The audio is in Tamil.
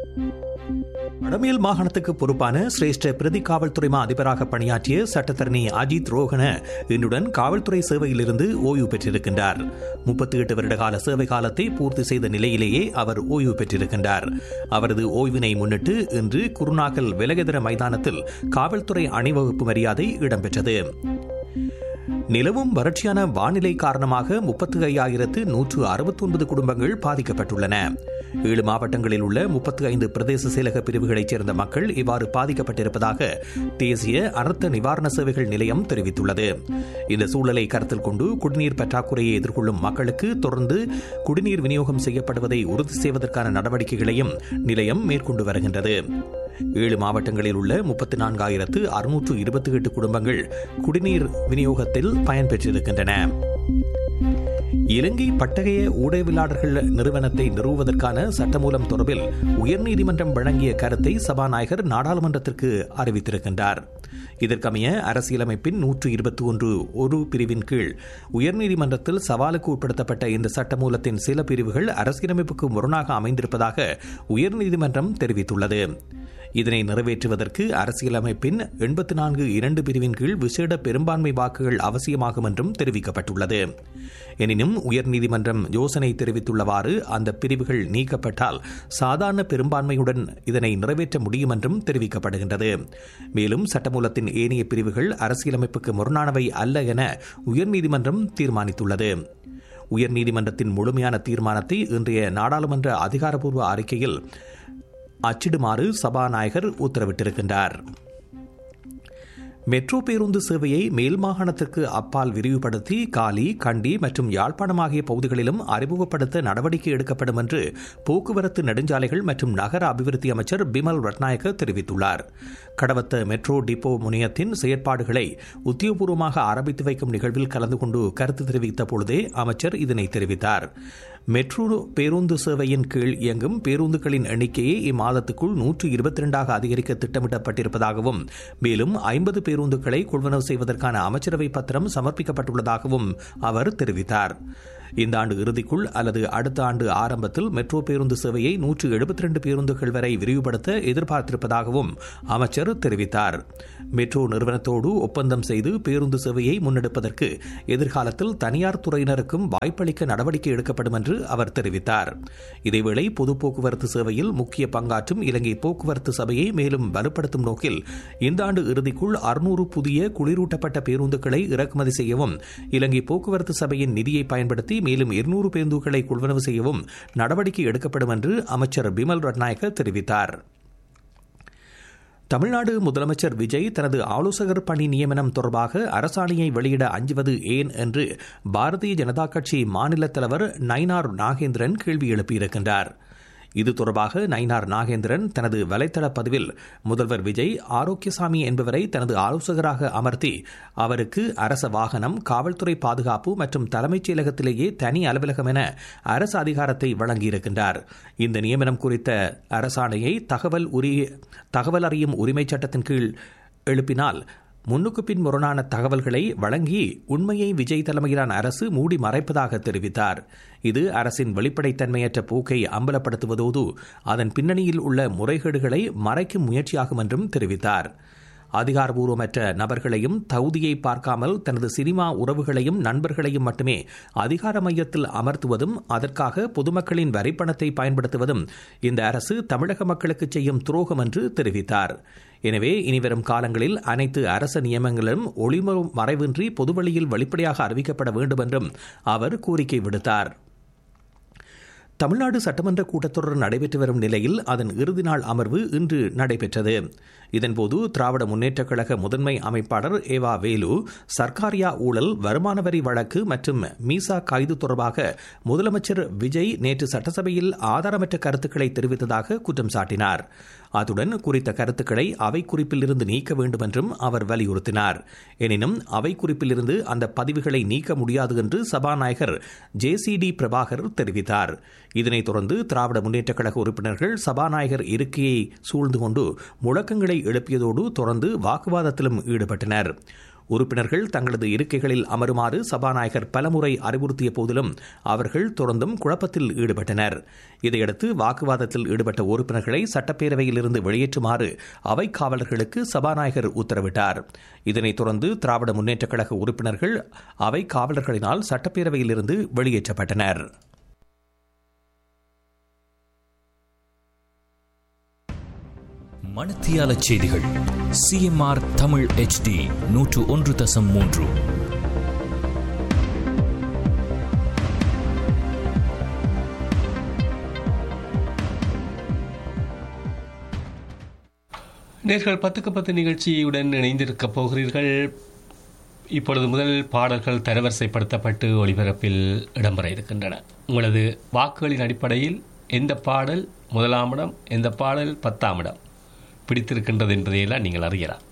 வடமேல் மாகாணத்துக்கு பொறுப்பான சிரேஷ்ட பிரதி காவல்துறை மா அதிபராக பணியாற்றிய சட்டத்தரணி அஜித் ரோஹன இன்றுடன் காவல்துறை சேவையிலிருந்து ஓய்வு பெற்றிருக்கின்றார் முப்பத்தி எட்டு வருட கால சேவை காலத்தை பூர்த்தி செய்த நிலையிலேயே அவர் ஓய்வு பெற்றிருக்கின்றார் அவரது ஓய்வினை முன்னிட்டு இன்று குருநாகல் விலகதர மைதானத்தில் காவல்துறை அணிவகுப்பு மரியாதை இடம்பெற்றது நிலவும் வறட்சியான வானிலை காரணமாக முப்பத்தி ஐயாயிரத்து நூற்று அறுபத்தி ஒன்பது குடும்பங்கள் பாதிக்கப்பட்டுள்ளன ஏழு மாவட்டங்களில் உள்ள முப்பத்தி ஐந்து பிரதேச செயலக பிரிவுகளைச் சேர்ந்த மக்கள் இவ்வாறு பாதிக்கப்பட்டிருப்பதாக தேசிய அனர்த்த நிவாரண சேவைகள் நிலையம் தெரிவித்துள்ளது இந்த சூழலை கருத்தில் கொண்டு குடிநீர் பற்றாக்குறையை எதிர்கொள்ளும் மக்களுக்கு தொடர்ந்து குடிநீர் விநியோகம் செய்யப்படுவதை உறுதி செய்வதற்கான நடவடிக்கைகளையும் நிலையம் மேற்கொண்டு வருகின்றது ஏழு மாவட்டங்களில் உள்ள முப்பத்தி நான்காயிரத்து அறுநூற்று இருபத்தி எட்டு குடும்பங்கள் குடிநீர் விநியோகத்தில் பயன்பெற்றிருக்கின்றன இலங்கை பட்டய ஊடகவியலாளர்கள் நிறுவனத்தை நிறுவுவதற்கான சட்டமூலம் தொடர்பில் உயர்நீதிமன்றம் வழங்கிய கருத்தை சபாநாயகர் நாடாளுமன்றத்திற்கு அறிவித்திருக்கின்றார் இதற்கமைய அரசியலமைப்பின் நூற்று இருபத்தி ஒன்று ஒரு பிரிவின் கீழ் உயர்நீதிமன்றத்தில் சவாலுக்கு உட்படுத்தப்பட்ட இந்த சட்டமூலத்தின் சில பிரிவுகள் அரசியலமைப்புக்கு முரணாக அமைந்திருப்பதாக உயர்நீதிமன்றம் தெரிவித்துள்ளது இதனை நிறைவேற்றுவதற்கு அரசியலமைப்பின் எண்பத்தி நான்கு இரண்டு பிரிவின் கீழ் விசேட பெரும்பான்மை வாக்குகள் அவசியமாகும் என்றும் தெரிவிக்கப்பட்டுள்ளது எனினும் உயர்நீதிமன்றம் யோசனை தெரிவித்துள்ளவாறு அந்த பிரிவுகள் நீக்கப்பட்டால் சாதாரண பெரும்பான்மையுடன் இதனை நிறைவேற்ற முடியும் என்றும் தெரிவிக்கப்படுகின்றது மேலும் சட்டமூலத்தின் ஏனைய பிரிவுகள் அரசியலமைப்புக்கு முரணானவை அல்ல என உயர்நீதிமன்றம் தீர்மானித்துள்ளது உயர்நீதிமன்றத்தின் முழுமையான தீர்மானத்தை இன்றைய நாடாளுமன்ற அதிகாரப்பூர்வ அறிக்கையில் அச்சிடுமாறு சபாநாயகர் உத்தரவிட்டிருக்கின்றார் மெட்ரோ பேருந்து சேவையை மேல் மாகாணத்திற்கு அப்பால் விரிவுபடுத்தி காலி கண்டி மற்றும் யாழ்ப்பாணம் ஆகிய பகுதிகளிலும் அறிமுகப்படுத்த நடவடிக்கை எடுக்கப்படும் என்று போக்குவரத்து நெடுஞ்சாலைகள் மற்றும் நகர அபிவிருத்தி அமைச்சர் பிமல் ரட்நாயக்க தெரிவித்துள்ளார் கடவத்த மெட்ரோ டிப்போ முனையத்தின் செயற்பாடுகளை உத்தியோகபூர்வமாக ஆரம்பித்து வைக்கும் நிகழ்வில் கலந்து கொண்டு கருத்து தெரிவித்த பொழுதே அமைச்சர் இதனை தெரிவித்தார் மெட்ரோ பேருந்து சேவையின் கீழ் இயங்கும் பேருந்துகளின் எண்ணிக்கையை இம்மாதத்துக்குள் நூற்று இருபத்தி இரண்டாக அதிகரிக்க திட்டமிடப்பட்டிருப்பதாகவும் மேலும் ஐம்பது பேருந்துகளை கொள்வனவு செய்வதற்கான அமைச்சரவை பத்திரம் சமர்ப்பிக்கப்பட்டுள்ளதாகவும் அவர் தெரிவித்தார் இந்த ஆண்டு இறுதிக்குள் அல்லது அடுத்த ஆண்டு ஆரம்பத்தில் மெட்ரோ பேருந்து சேவையை நூற்று எழுபத்தி ரெண்டு பேருந்துகள் வரை விரிவுபடுத்த எதிர்பார்த்திருப்பதாகவும் அமைச்சர் தெரிவித்தார் மெட்ரோ நிறுவனத்தோடு ஒப்பந்தம் செய்து பேருந்து சேவையை முன்னெடுப்பதற்கு எதிர்காலத்தில் தனியார் துறையினருக்கும் வாய்ப்பளிக்க நடவடிக்கை எடுக்கப்படும் என்று அவர் தெரிவித்தார் இதேவேளை பொது போக்குவரத்து சேவையில் முக்கிய பங்காற்றும் இலங்கை போக்குவரத்து சபையை மேலும் வலுப்படுத்தும் நோக்கில் இந்த ஆண்டு இறுதிக்குள் அறுநூறு புதிய குளிரூட்டப்பட்ட பேருந்துகளை இறக்குமதி செய்யவும் இலங்கை போக்குவரத்து சபையின் நிதியை பயன்படுத்தி மேலும் இருநூறு பேருந்துகளை கொள்வனவு செய்யவும் நடவடிக்கை எடுக்கப்படும் என்று அமைச்சர் பிமல் ரட்நாயக்க தெரிவித்தார் தமிழ்நாடு முதலமைச்சர் விஜய் தனது ஆலோசகர் பணி நியமனம் தொடர்பாக அரசாணையை வெளியிட அஞ்சுவது ஏன் என்று பாரதிய ஜனதா கட்சி மாநில தலைவர் நயினார் நாகேந்திரன் கேள்வி எழுப்பியிருக்கின்றார் இது தொடர்பாக நயினார் நாகேந்திரன் தனது வலைதள பதிவில் முதல்வர் விஜய் ஆரோக்கியசாமி என்பவரை தனது ஆலோசகராக அமர்த்தி அவருக்கு அரச வாகனம் காவல்துறை பாதுகாப்பு மற்றும் தலைமைச் செயலகத்திலேயே தனி அலுவலகம் என அரசு அதிகாரத்தை வழங்கியிருக்கின்றார் இந்த நியமனம் குறித்த அரசாணையை தகவல் உரிய தகவல் அறியும் உரிமைச் சட்டத்தின் கீழ் எழுப்பினால் முன்னுக்கு பின் முரணான தகவல்களை வழங்கி உண்மையை விஜய் தலைமையிலான அரசு மூடி மறைப்பதாக தெரிவித்தார் இது அரசின் வெளிப்படைத்தன்மையற்ற போக்கை அம்பலப்படுத்துவதோடு அதன் பின்னணியில் உள்ள முறைகேடுகளை மறைக்கும் முயற்சியாகும் என்றும் தெரிவித்தார் அதிகாரபூர்வமற்ற நபர்களையும் தகுதியை பார்க்காமல் தனது சினிமா உறவுகளையும் நண்பர்களையும் மட்டுமே அதிகார மையத்தில் அமர்த்துவதும் அதற்காக பொதுமக்களின் வரிப்பணத்தை பயன்படுத்துவதும் இந்த அரசு தமிழக மக்களுக்கு செய்யும் துரோகம் என்று தெரிவித்தார் எனவே இனிவரும் காலங்களில் அனைத்து அரச நியமங்களும் ஒளிமறு மறைவின்றி பொதுவழியில் வெளிப்படையாக அறிவிக்கப்பட வேண்டும் என்றும் அவர் கோரிக்கை விடுத்தார் தமிழ்நாடு சட்டமன்ற கூட்டத்தொடர் நடைபெற்று வரும் நிலையில் அதன் இறுதி நாள் அமர்வு இன்று நடைபெற்றது இதன்போது திராவிட முன்னேற்றக் கழக முதன்மை அமைப்பாளர் ஏவா வேலு சர்க்காரியா ஊழல் வருமான வரி வழக்கு மற்றும் மீசா கைது தொடர்பாக முதலமைச்சர் விஜய் நேற்று சட்டசபையில் ஆதாரமற்ற கருத்துக்களை தெரிவித்ததாக குற்றம் சாட்டினார் அத்துடன் குறித்த கருத்துக்களை அவை குறிப்பில் இருந்து நீக்க வேண்டும் என்றும் அவர் வலியுறுத்தினார் எனினும் அவை குறிப்பிலிருந்து அந்த பதிவுகளை நீக்க முடியாது என்று சபாநாயகர் ஜே சி டி பிரபாகர் தெரிவித்தார் இதனைத் தொடர்ந்து திராவிட முன்னேற்றக் கழக உறுப்பினர்கள் சபாநாயகர் இருக்கையை சூழ்ந்து கொண்டு முழக்கங்களை எழுப்பியதோடு தொடர்ந்து வாக்குவாதத்திலும் ஈடுபட்டனர் உறுப்பினர்கள் தங்களது இருக்கைகளில் அமருமாறு சபாநாயகர் பலமுறை அறிவுறுத்திய போதிலும் அவர்கள் தொடர்ந்தும் குழப்பத்தில் ஈடுபட்டனர் இதையடுத்து வாக்குவாதத்தில் ஈடுபட்ட உறுப்பினர்களை சட்டப்பேரவையில் இருந்து வெளியேற்றுமாறு அவை காவலர்களுக்கு சபாநாயகர் உத்தரவிட்டார் இதனைத் தொடர்ந்து திராவிட முன்னேற்றக் கழக உறுப்பினர்கள் அவை காவலர்களினால் சட்டப்பேரவையிலிருந்து வெளியேற்றப்பட்டனர் மணத்தியால செய்திகள் சிஎம்ஆர் தமிழ் ஹெச்டி நூற்று ஒன்று தசம் மூன்று நேர்கள் பத்துக்கு பத்து நிகழ்ச்சியுடன் இணைந்திருக்க போகிறீர்கள் இப்பொழுது முதல் பாடல்கள் தரவரிசைப்படுத்தப்பட்டு ஒளிபரப்பில் இடம்பெற இருக்கின்றன உங்களது வாக்குகளின் அடிப்படையில் எந்த பாடல் முதலாம் இடம் எந்த பாடல் பத்தாம் இடம் பிடித்திருக்கின்றது என்பதையெல்லாம் நீங்கள் அறியலாம்